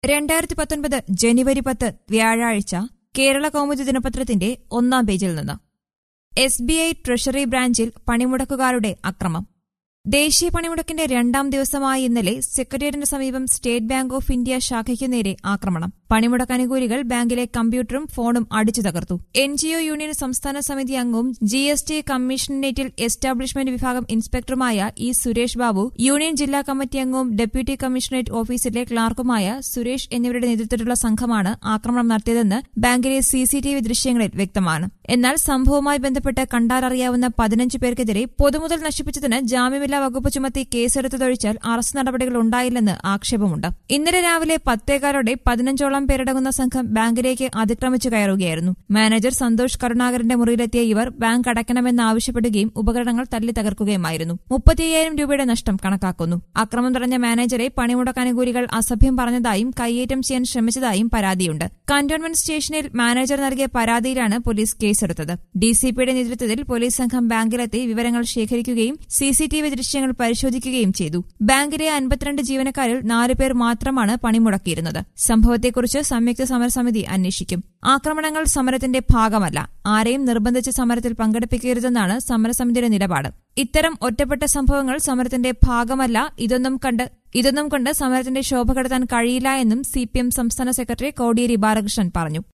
രണ്ടായിരത്തി പത്തൊൻപത് ജനുവരി പത്ത് വ്യാഴാഴ്ച കേരള കൗമുദി ദിനപത്രത്തിന്റെ ഒന്നാം പേജിൽ നിന്ന് എസ് ബി ഐ ട്രഷറി ബ്രാഞ്ചിൽ പണിമുടക്കുകാരുടെ അക്രമം ദേശീയ പണിമുടക്കിന്റെ രണ്ടാം ദിവസമായ ഇന്നലെ സെക്രട്ടേറിയറ്റിന് സമീപം സ്റ്റേറ്റ് ബാങ്ക് ഓഫ് ഇന്ത്യ ശാഖയ്ക്കു നേരെ ആക്രമണം പണിമുടക്ക് അനുകൂലികൾ ബാങ്കിലെ കമ്പ്യൂട്ടറും ഫോണും അടിച്ചു തകർത്തു എൻജിഒ യൂണിയൻ സംസ്ഥാന സമിതി അംഗവും ജി എസ് ടി കമ്മീഷണറേറ്റിൽ എസ്റ്റാബ്ലിഷ്മെന്റ് വിഭാഗം ഇൻസ്പെക്ടറുമായ ഇ സുരേഷ് ബാബു യൂണിയൻ ജില്ലാ കമ്മിറ്റി അംഗവും ഡെപ്യൂട്ടി കമ്മീഷണറേറ്റ് ഓഫീസിലെ ക്ലാർക്കുമായ സുരേഷ് എന്നിവരുടെ നേതൃത്വത്തിലുള്ള സംഘമാണ് ആക്രമണം നടത്തിയതെന്ന് ബാങ്കിലെ സിസിടിവി ദൃശ്യങ്ങളിൽ വ്യക്തമാണ് എന്നാൽ സംഭവവുമായി ബന്ധപ്പെട്ട് കണ്ടാലറിയാവുന്ന പതിനഞ്ച് പേർക്കെതിരെ പൊതുമുതൽ നശിപ്പിച്ചതിന് ജാമ്യമില്ലാ വകുപ്പ് ചുമത്തി കേസെടുത്തതൊഴിച്ചാൽ അറസ്റ്റ് നടപടികൾ ഉണ്ടായില്ലെന്ന് ആക്ഷേപമുണ്ട് ഇന്നലെ രാവിലെ പത്തേകാലോടെ പതിനഞ്ചോളം പേരടങ്ങുന്ന സംഘം ബാങ്കിലേക്ക് അതിക്രമിച്ചു കയറുകയായിരുന്നു മാനേജർ സന്തോഷ് കരുണാകരന്റെ മുറിയിലെത്തിയ ഇവർ ബാങ്ക് അടയ്ക്കണമെന്നാവശ്യപ്പെടുകയും ഉപകരണങ്ങൾ തല്ലി തകർക്കുകയുമായിരുന്നു മുപ്പത്തിയ്യായിരം രൂപയുടെ നഷ്ടം കണക്കാക്കുന്നു അക്രമം തടഞ്ഞ മാനേജറെ പണിമുടക്ക് അനുകൂലികൾ അസഭ്യം പറഞ്ഞതായും കയ്യേറ്റം ചെയ്യാൻ ശ്രമിച്ചതായും പരാതിയുണ്ട് കന്റോൺമെന്റ് സ്റ്റേഷനിൽ മാനേജർ നൽകിയ പരാതിയിലാണ് പോലീസ് കേസെടുത്തത് ഡിസിപിയുടെ നേതൃത്വത്തിൽ പോലീസ് സംഘം ബാങ്കിലെത്തി വിവരങ്ങൾ ശേഖരിക്കുകയും സിസിടിവി ദൃശ്യങ്ങൾ പരിശോധിക്കുകയും ചെയ്തു ബാങ്കിലെ അൻപത്തിരണ്ട് ജീവനക്കാരിൽ നാലുപേർ മാത്രമാണ് പണിമുടക്കിയിരുന്നത് സംഭവത്തെക്കുറിച്ച് സംയുക്ത സമരസമിതി അന്വേഷിക്കും ആക്രമണങ്ങൾ സമരത്തിന്റെ ഭാഗമല്ല ആരെയും നിർബന്ധിച്ച് സമരത്തിൽ പങ്കെടുപ്പിക്കരുതെന്നാണ് സമരസമിതിയുടെ നിലപാട് ഇത്തരം ഒറ്റപ്പെട്ട സംഭവങ്ങൾ സമരത്തിന്റെ ഭാഗമല്ല ഇതൊന്നും കണ്ട് ഇതൊന്നും കൊണ്ട് സമരത്തിന്റെ ശോഭ കെടുത്താൻ കഴിയില്ല എന്നും സിപിഎം സംസ്ഥാന സെക്രട്ടറി കോടിയേരി ബാലകൃഷ്ണൻ പറഞ്ഞു